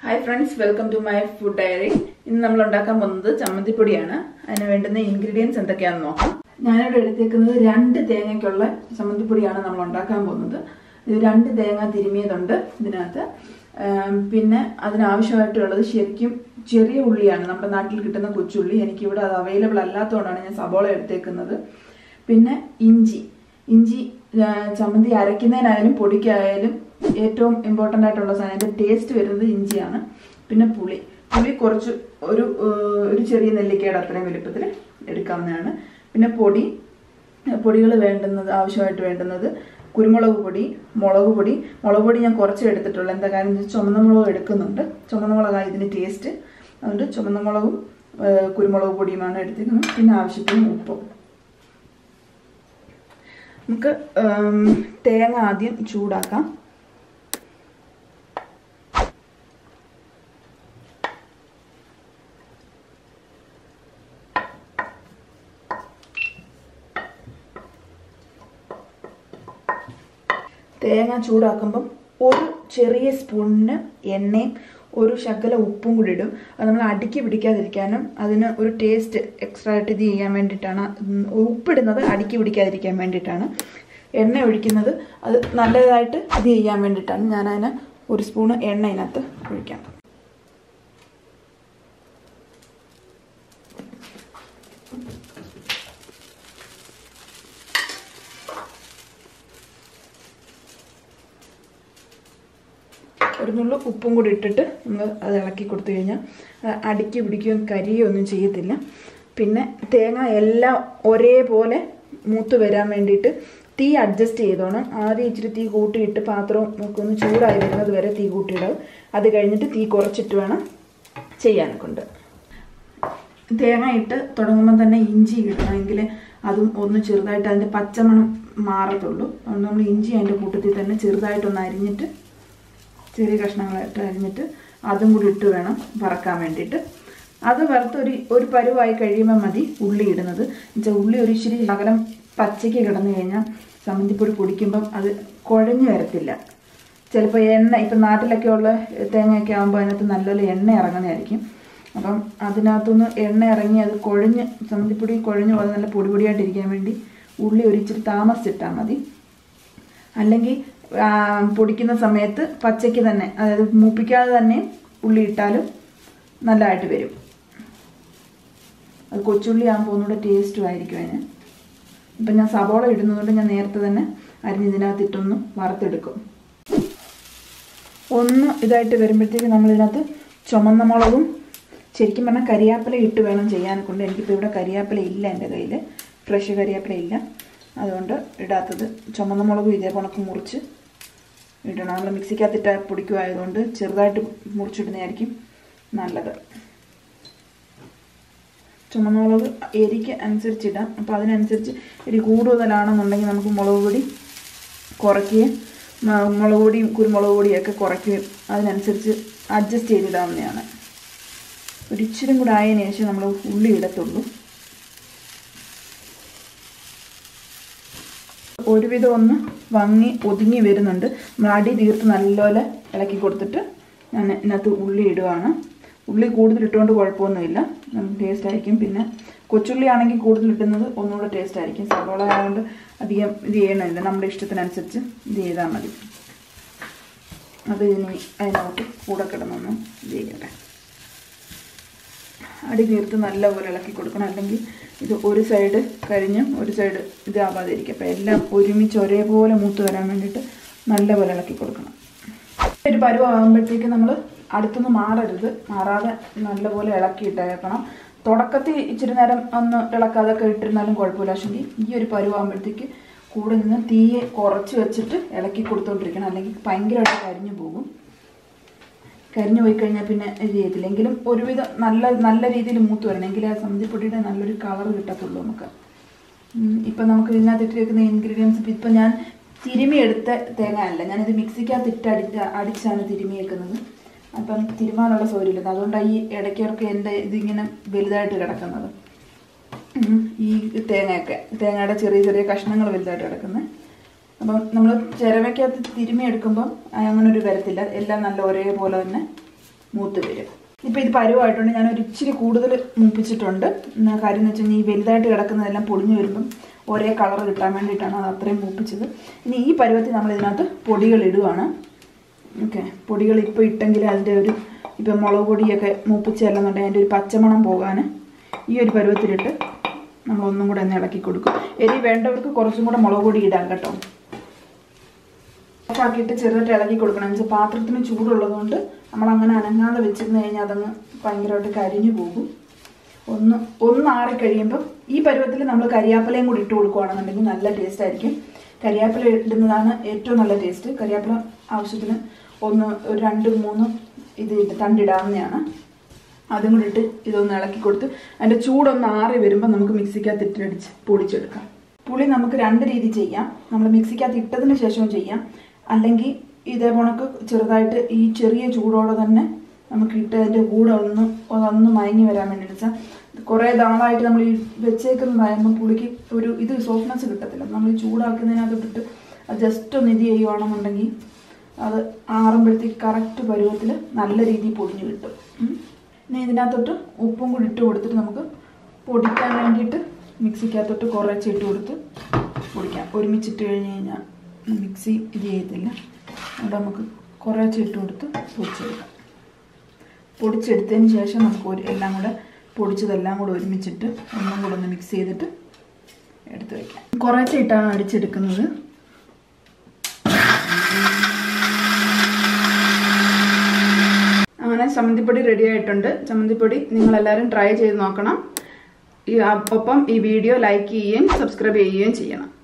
Hi friends welcome to my food diary ഇന്ന് നമ്മൾ ഉണ്ടാക്കാൻ പോകുന്നത് ചമ്മന്തിപ്പൊടിയാണ് അതിന് വേണ്ടുന്ന ഇൻഗ്രീഡിയൻസ് എന്തൊക്കെയാണെന്ന് നോക്കാം ഞാനിവിടെ എടുത്തേക്കുന്നത് രണ്ട് തേങ്ങയ്ക്കുള്ള ചമ്മന്തിപ്പൊടിയാണ് നമ്മൾ ഉണ്ടാക്കാൻ പോകുന്നത് ഇത് രണ്ട് തേങ്ങ തിരുമിയതുണ്ട് ഇതിനകത്ത് ആം, പിന്നെ അതിനാവശ്യമായിട്ടുള്ളത് ശരിക്കും ചെറിയ ഉള്ളിയാണ് നമ്മുടെ നാട്ടിൽ കിട്ടുന്ന കൊച്ചുള്ളി എനിക്കിവിടെ അത് അവൈലബിൾ അല്ലാത്തതുകൊണ്ടാണ് ഞാൻ സബോള എടുത്തേക്കുന്നത് പിന്നെ ഇഞ്ചി ഇഞ്ചി ആ, ചമ്മന്തി അരയ്ക്കുന്നതിനായാലും പൊടിക്കായാലും ഏറ്റവും ഇമ്പോർട്ടൻ്റ് ആയിട്ടുള്ള സാധനം അതിൻ്റെ ടേസ്റ്റ് വരുന്നത് ഇഞ്ചിയാണ് പിന്നെ പുളി പുളി കുറച്ച് ഒരു ആ, ഒരു ചെറിയ നെല്ലിക്കയുടെ അത്രയും വലുപ്പത്തിൽ എടുക്കാവുന്നതാണ് പിന്നെ പൊടി പൊടികൾ വേണ്ടുന്നത് ആവശ്യമായിട്ട് വേണ്ടുന്നത് കുരുമുളക് പൊടി മുളക് പൊടി മുളക് പൊടി ഞാൻ കുറച്ച് എടുത്തിട്ടുള്ളൂ എന്താ കാര്യം എന്ന് വെച്ചാൽ ചുമന്ന മുളക് എടുക്കുന്നുണ്ട് ചുമന്ന മുളകാണ് ഇതിന് ടേസ്റ്റ് അതുകൊണ്ട് ചുമന്ന മുളകും ആ, കുരുമുളക് പൊടിയുമാണ് എടുത്തിരിക്കുന്നത് പിന്നെ ആവശ്യത്തിന് ഉപ്പും നമുക്ക് ഉം, തേങ്ങ ആദ്യം ചൂടാക്കാം തേങ്ങ ചൂടാക്കുമ്പം ഒരു ചെറിയ സ്പൂണിന് എണ്ണയും ഒരു ശകല ഉപ്പും കൂടി ഇടും അത് നമ്മൾ അടുക്കി പിടിക്കാതിരിക്കാനും അതിന് ഒരു ടേസ്റ്റ് എക്സ്ട്രാ ആയിട്ട് ഇത് ചെയ്യാൻ വേണ്ടിയിട്ടാണ് ഉം, ഉപ്പിടുന്നത് അടുക്കി പിടിക്കാതിരിക്കാൻ വേണ്ടിയിട്ടാണ് എണ്ണ ഒഴിക്കുന്നത് അത് നല്ലതായിട്ട് ഇത് ചെയ്യാൻ വേണ്ടിയിട്ടാണ് ഞാൻ അതിന് ഒരു സ്പൂണ് എണ്ണ ഇതിനകത്ത് ഒഴിക്കാം ഒരു നുള്ളു ഉപ്പും കൂടി ഇട്ടിട്ട് നമ്മൾ അത് ഇളക്കി കൊടുത്തു കഴിഞ്ഞാൽ അത് അടുക്കി പിടിക്കുകയും കരിയോ ഒന്നും ചെയ്യത്തില്ല പിന്നെ തേങ്ങ എല്ലാം ഒരേപോലെ മൂത്ത് വരാൻ വേണ്ടിയിട്ട് തീ അഡ്ജസ്റ്റ് ചെയ്തോണം ആദ്യം ഇച്ചിരി തീ കൂട്ടിയിട്ട് പാത്രവും ഒക്കെ ഒന്ന് ചൂടായി വരുന്നത് വരെ തീ കൂട്ടിയിടാവും അത് കഴിഞ്ഞിട്ട് തീ കുറച്ചിട്ട് വേണം ചെയ്യാനെ കൊണ്ട് തേങ്ങ ഇട്ട് തുടങ്ങുമ്പോൾ തന്നെ ഇഞ്ചി ഇടണമെങ്കിൽ അതും ഒന്ന് ചെറുതായിട്ട് അതിൻ്റെ പച്ചമണം മാറത്തുള്ളൂ അതുകൊണ്ട് നമ്മൾ ഇഞ്ചി അതിൻ്റെ കൂട്ടത്തിൽ തന്നെ ചെറുതായിട്ടൊന്ന് അരിഞ്ഞിട്ട് ചെറിയ കഷ്ണങ്ങളായിട്ട് അരിഞ്ഞിട്ട് അതും കൂടി ഇട്ട് വേണം വറക്കാൻ വേണ്ടിയിട്ട് അത് വറുത്ത് ഒരു ഒരു പരുവായി കഴിയുമ്പോൾ മതി ഉള്ളി ഇടുന്നത് എന്നുവെച്ചാൽ ഉള്ളി ഒരു ഇച്ചിരി ശകലം പച്ചയ്ക്ക് കിടന്നു കഴിഞ്ഞാൽ ചമ്മന്തിപ്പൊടി പൊടിക്കുമ്പം അത് കുഴഞ്ഞു വരത്തില്ല ചിലപ്പോൾ എണ്ണ ഇപ്പം നാട്ടിലൊക്കെ ഉള്ള തേങ്ങയൊക്കെ ആകുമ്പോൾ അതിനകത്ത് നല്ലപോലെ എണ്ണ ഇറങ്ങുന്നതായിരിക്കും അപ്പം അതിനകത്തുനിന്ന് എണ്ണ ഇറങ്ങി അത് കുഴഞ്ഞ് ചമ്മന്തിപ്പൊടി കുഴഞ്ഞു പോകാതെ നല്ല പൊടി പൊടിയായിട്ടിരിക്കാൻ വേണ്ടി ഉള്ളി ഒരു ഇച്ചിരി താമസിച്ചിട്ടാൽ മതി അല്ലെങ്കിൽ ആ, പൊടിക്കുന്ന സമയത്ത് പച്ചയ്ക്ക് തന്നെ അതായത് മൂപ്പിക്കാതെ തന്നെ ഉള്ളി ഇട്ടാലും നല്ലതായിട്ട് വരും അത് കൊച്ചുള്ളി ആകുമ്പോൾ ഒന്നുകൂടെ ടേസ്റ്റും ആയിരിക്കും അതിന് ഇപ്പം ഞാൻ സബോള ഇടുന്നതുകൊണ്ട് ഞാൻ നേരത്തെ തന്നെ അരിഞ്ഞ് ഇതിനകത്തിട്ടൊന്ന് വറുത്തെടുക്കും ഒന്ന് ഇതായിട്ട് വരുമ്പോഴത്തേക്ക് നമ്മളിതിനകത്ത് ചുമന്ന മുളകും ശരിക്കും പറഞ്ഞാൽ കരിയാപ്പില ഇട്ട് വേണം ചെയ്യാൻ കൊണ്ട് എനിക്കിപ്പോൾ ഇവിടെ കരിയാപ്പില ഇല്ല എൻ്റെ കയ്യിൽ ഫ്രഷ് കരിയാപ്പില ഇല്ല അതുകൊണ്ട് ഇടാത്തത് ചുമന്ന മുളകും ഇതേപോലൊക്കെ മുറിച്ച് ഇടണം നമ്മൾ മിക്സിക്കകത്തിട്ട് പൊടിക്കുമായതുകൊണ്ട് ചെറുതായിട്ട് മുറിച്ചിടുന്നതായിരിക്കും നല്ലത് ചുമന്ന മുളക് എരിക്ക് അനുസരിച്ചിടാം അപ്പോൾ അതിനനുസരിച്ച് എരി കൂടുതലാണെന്നുണ്ടെങ്കിൽ നമുക്ക് മുളക് പൊടി കുറയ്ക്കുകയും മ- മുളക് പൊടിയും കുരുമുളക് പൊടിയും ഒക്കെ കുറയ്ക്കുകയും അതിനനുസരിച്ച് അഡ്ജസ്റ്റ് ചെയ്തിടാവുന്നതാണ് ഒരിച്ചിരും കൂടെ ആയതിനു ശേഷം നമ്മൾ ഉള്ളി ഇടത്തുള്ളൂ ഒരുവിധം ഒന്ന് വങ്ങി ഒതുങ്ങി വരുന്നുണ്ട് നമ്മൾ അടി തീർത്ത് നല്ലപോലെ ഇളക്കി കൊടുത്തിട്ട് ഞാൻ ഇതിനകത്ത് ഉള്ളി ഇടുകയാണ് ഉള്ളി കൂടുതൽ ഇട്ടുകൊണ്ട് കുഴപ്പമൊന്നുമില്ല നമുക്ക് ടേസ്റ്റ് ആയിരിക്കും പിന്നെ കൊച്ചുള്ളി ആണെങ്കിൽ കൂടുതൽ ഇട്ടുന്നത് ഒന്നുകൂടെ ടേസ്റ്റ് ആയിരിക്കും സവോള ആയതുകൊണ്ട് അധികം ഇത് ചെയ്യണമില്ല നമ്മുടെ ഇഷ്ടത്തിനനുസരിച്ച് ഇത് ചെയ്താൽ മതി അത് ഇനി അതിനകത്ത് കൂടെ കിടന്നൊന്ന് ഇത് ചെയ്യട്ടെ അടി തീർത്ത് നല്ലപോലെ ഇളക്കി കൊടുക്കണം അല്ലെങ്കിൽ ഇത് ഒരു സൈഡ് കഴിഞ്ഞ് ഒരു സൈഡ് ഇതാവാതിരിക്കും അപ്പോൾ എല്ലാം ഒരുമിച്ച് ഒരേപോലെ മൂത്ത് വരാൻ വേണ്ടിയിട്ട് നല്ലപോലെ ഇളക്കി കൊടുക്കണം ഒരു പരുവാകുമ്പോഴത്തേക്ക് നമ്മൾ അടുത്തുനിന്ന് മാറരുത് മാറാതെ നല്ലപോലെ ഇളക്കി ഇട്ടേക്കണം തുടക്കത്തിൽ ഇച്ചിരി നേരം ഒന്ന് ഇളക്കാതൊക്കെ ഇട്ടിരുന്നാലും കുഴപ്പമില്ല പക്ഷേ ഈ ഒരു പരുവാകുമ്പോഴത്തേക്ക് കൂടെ നിന്ന് തീയെ കുറച്ച് വെച്ചിട്ട് ഇളക്കി കൊടുത്തോണ്ടിരിക്കണം അല്ലെങ്കിൽ ഭയങ്കരമായിട്ട് കരിഞ്ഞു പോകും കരിഞ്ഞു പോയി കഴിഞ്ഞാൽ പിന്നെ ഇത് ചെയ്യത്തില്ല എങ്കിലും ഒരുവിധം നല്ല നല്ല രീതിയിൽ മൂത്ത് വരണം എങ്കിലേ ആ സന്ധിപ്പൊടിയുടെ നല്ലൊരു കളർ കിട്ടത്തുള്ളൂ നമുക്ക് ഉം, ഇപ്പം നമുക്ക് ഇതിനകത്ത് ഇട്ടിരിക്കുന്ന ഇൻഗ്രീഡിയൻസ് ഇപ്പം ഇപ്പം ഞാൻ തിരുമി എടുത്ത തേങ്ങ അല്ല ഞാനിത് മിക്സിക്കകത്ത് ഇട്ട് അടിച്ച അടിച്ചാണ് തിരുമിയേക്കുന്നത് അപ്പം തിരുമാനുള്ള സൗകര്യമില്ല അതുകൊണ്ടാണ് ഈ ഇടയ്ക്കിടയ്ക്ക് എൻ്റെ ഇതിങ്ങനെ വലുതായിട്ട് കിടക്കുന്നത് ഉം, ഈ തേങ്ങയൊക്കെ തേങ്ങയുടെ ചെറിയ ചെറിയ കഷ്ണങ്ങൾ വലുതായിട്ട് കിടക്കുന്നത് അപ്പം നമ്മൾ ചിരവയ്ക്കകത്ത് തിരുമ്മി എടുക്കുമ്പം അങ്ങനെ ഒരു വരത്തില്ല എല്ലാം നല്ല ഒരേപോലെ തന്നെ മൂത്ത് വരും ഇപ്പം ഇത് പരുവായിട്ടുണ്ട് ഞാൻ ഒരു ഇച്ചിരി കൂടുതൽ മൂപ്പിച്ചിട്ടുണ്ട് എന്നാ കാര്യം എന്ന് വെച്ച് കഴിഞ്ഞാൽ ഈ വലുതായിട്ട് കിടക്കുന്നതെല്ലാം പൊടിഞ്ഞു വരുമ്പം ഒരേ കളർ കിട്ടാൻ വേണ്ടിയിട്ടാണ് അത് അത്രയും മൂപ്പിച്ചത് ഇനി ഈ പരുവത്തിൽ നമ്മൾ ഇതിനകത്ത് പൊടികൾ ഇടുവാണ് ഓക്കെ പൊടികൾ ഇപ്പോൾ ഇട്ടെങ്കിൽ അതിൻ്റെ ഒരു ഇപ്പം മുളക് പൊടിയൊക്കെ മൂപ്പിച്ചല്ലെന്നുണ്ടെങ്കിൽ അതിൻ്റെ ഒരു പച്ചമണം പോകാൻ ഈ ഒരു പരുവത്തിലിട്ട് നമ്മൾ ഒന്നും കൂടെ ഒന്ന് ഇളക്കി കൊടുക്കും എരി വേണ്ടവർക്ക് കുറച്ചും കൂടെ മുളക് പൊടി ഇടാം കേട്ടോ ആക്കിയിട്ട് ചെറുതായിട്ട് ഇളക്കി കൊടുക്കണം എന്ന് വെച്ചാൽ പാത്രത്തിന് ചൂടുള്ളതുകൊണ്ട് നമ്മൾ അങ്ങനെ അനങ്ങാതെ വെച്ചിരുന്ന് കഴിഞ്ഞാൽ അതങ്ങ് ഭയങ്കരമായിട്ട് കരിഞ്ഞു പോകും ഒന്ന് ഒന്ന് ആറി കഴിയുമ്പം ഈ പരുവത്തിൽ നമ്മൾ കരിയാപ്പിലയും കൂടി ഇട്ട് കൊടുക്കുകയാണെന്നുണ്ടെങ്കിൽ നല്ല ടേസ്റ്റ് ആയിരിക്കും കരിയാപ്പില ഇടുന്നതാണ് ഏറ്റവും നല്ല ടേസ്റ്റ് കരിയാപ്പില ആവശ്യത്തിന് ഒന്ന് ഒരു രണ്ട് മൂന്ന് ഇത് ഇട്ട് തണ്ടിടാവുന്നതാണ് അതും കൂടി ഇട്ട് ഇതൊന്ന് ഇളക്കി കൊടുത്ത് അതിൻ്റെ ചൂടൊന്ന് ആറി വരുമ്പോൾ നമുക്ക് മിക്സിക്കകത്ത് ഇട്ടടിച്ച് പൊടിച്ചെടുക്കാം പുളി നമുക്ക് രണ്ട് രീതി ചെയ്യാം നമ്മൾ മിക്സിക്കകത്ത് ഇട്ടതിന് ശേഷവും ചെയ്യാം അല്ലെങ്കിൽ ഇതേ കണക്ക് ചെറുതായിട്ട് ഈ ചെറിയ ചൂടോടെ തന്നെ നമുക്ക് ഇട്ട് അതിൻ്റെ കൂടെ ഒന്ന് ഒന്ന് മയങ്ങി വരാൻ വേണ്ടി വെച്ചാൽ കുറേ നാളായിട്ട് നമ്മൾ ഈ വെച്ചേക്കുന്നതാകുമ്പോൾ പുളിക്ക് ഒരു ഇത് സോഫ്റ്റ്നെസ് കിട്ടത്തില്ല നമ്മൾ ഈ ചൂടാക്കുന്നതിനകത്ത് ഇട്ടിട്ട് അത് ജസ്റ്റ് ഒന്ന് ഇത് ചെയ്യുവാണെന്നുണ്ടെങ്കിൽ അത് ആറുമ്പോഴത്തേക്ക് കറക്റ്റ് പരുവത്തിൽ നല്ല രീതിയിൽ പൊടിഞ്ഞ് കിട്ടും ഉം. ഇനി ഇതിനകത്തോട്ട് ഉപ്പും കൂടി ഇട്ട് കൊടുത്തിട്ട് നമുക്ക് പൊടിക്കാൻ വേണ്ടിയിട്ട് മിക്സിക്കകത്തോട്ട് കുറച്ച് ഇട്ട് കൊടുത്ത് പൊടിക്കാം ഒരുമിച്ചിട്ട് കഴിഞ്ഞ് കഴിഞ്ഞാൽ മിക്സി ഇത് ചെയ്യത്തില്ല അവിടെ നമുക്ക് കുറച്ച് ഇട്ട് കൊടുത്ത് പൊടിച്ചെടുക്കാം പൊടിച്ചെടുത്തതിന് ശേഷം നമുക്ക് ഒരു എല്ലാം കൂടെ പൊടിച്ചതെല്ലാം കൂടെ ഒരുമിച്ചിട്ട് ഒന്നും കൂടെ ഒന്ന് മിക്സ് ചെയ്തിട്ട് എടുത്ത് വയ്ക്കാം കുറച്ചിട്ടാണ് അടിച്ചെടുക്കുന്നത് അങ്ങനെ ചമ്മന്തിപ്പൊടി റെഡി ആയിട്ടുണ്ട് ചമ്മന്തിപ്പൊടി നിങ്ങളെല്ലാവരും ട്രൈ ചെയ്ത് നോക്കണം ഈ ഒപ്പം ഈ വീഡിയോ ലൈക്ക് ചെയ്യുകയും സബ്സ്ക്രൈബ് ചെയ്യുകയും ചെയ്യണം